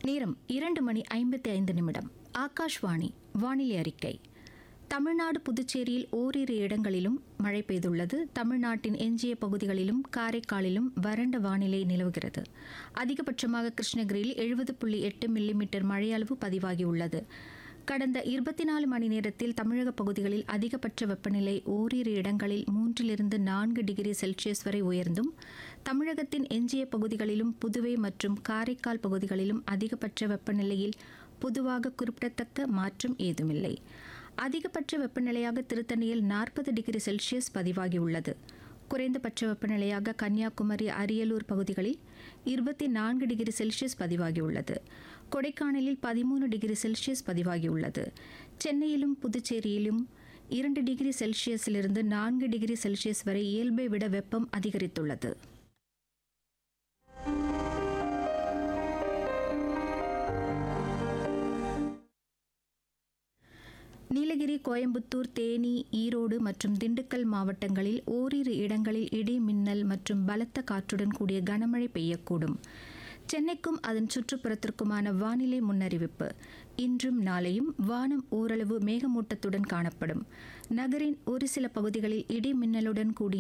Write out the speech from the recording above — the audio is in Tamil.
நேரம் இரண்டு மணி ஐம்பத்தி ஐந்து நிமிடம் ஆகாஷ்வாணி வானிலை அறிக்கை தமிழ்நாடு புதுச்சேரியில் ஓரிரு இடங்களிலும் மழை பெய்துள்ளது தமிழ்நாட்டின் எஞ்சிய பகுதிகளிலும் காரைக்காலிலும் வறண்ட வானிலை நிலவுகிறது அதிகபட்சமாக கிருஷ்ணகிரியில் எழுபது புள்ளி எட்டு மில்லிமீட்டர் மழையளவு பதிவாகியுள்ளது கடந்த இருபத்தி நாலு மணி நேரத்தில் தமிழக பகுதிகளில் அதிகபட்ச வெப்பநிலை ஓரிரு இடங்களில் மூன்றிலிருந்து நான்கு டிகிரி செல்சியஸ் வரை உயர்ந்தும் தமிழகத்தின் எஞ்சிய பகுதிகளிலும் புதுவை மற்றும் காரைக்கால் பகுதிகளிலும் அதிகபட்ச வெப்பநிலையில் பொதுவாக குறிப்பிடத்தக்க மாற்றம் ஏதுமில்லை அதிகபட்ச வெப்பநிலையாக திருத்தணியில் நாற்பது டிகிரி செல்சியஸ் பதிவாகியுள்ளது குறைந்தபட்ச வெப்பநிலையாக கன்னியாகுமரி அரியலூர் பகுதிகளில் இருபத்தி நான்கு டிகிரி செல்சியஸ் பதிவாகியுள்ளது கொடைக்கானலில் பதிமூணு டிகிரி செல்சியஸ் பதிவாகியுள்ளது சென்னையிலும் புதுச்சேரியிலும் இரண்டு டிகிரி செல்சியஸிலிருந்து நான்கு டிகிரி செல்சியஸ் வரை இயல்பை விட வெப்பம் அதிகரித்துள்ளது நீலகிரி கோயம்புத்தூர் தேனி ஈரோடு மற்றும் திண்டுக்கல் மாவட்டங்களில் ஓரிரு இடங்களில் இடி மின்னல் மற்றும் பலத்த காற்றுடன் கூடிய கனமழை பெய்யக்கூடும் சென்னைக்கும் அதன் சுற்றுப்புறத்திற்குமான வானிலை முன்னறிவிப்பு இன்றும் நாளையும் வானம் ஓரளவு மேகமூட்டத்துடன் காணப்படும் நகரின் ஒரு சில பகுதிகளில் இடி மின்னலுடன் கூடிய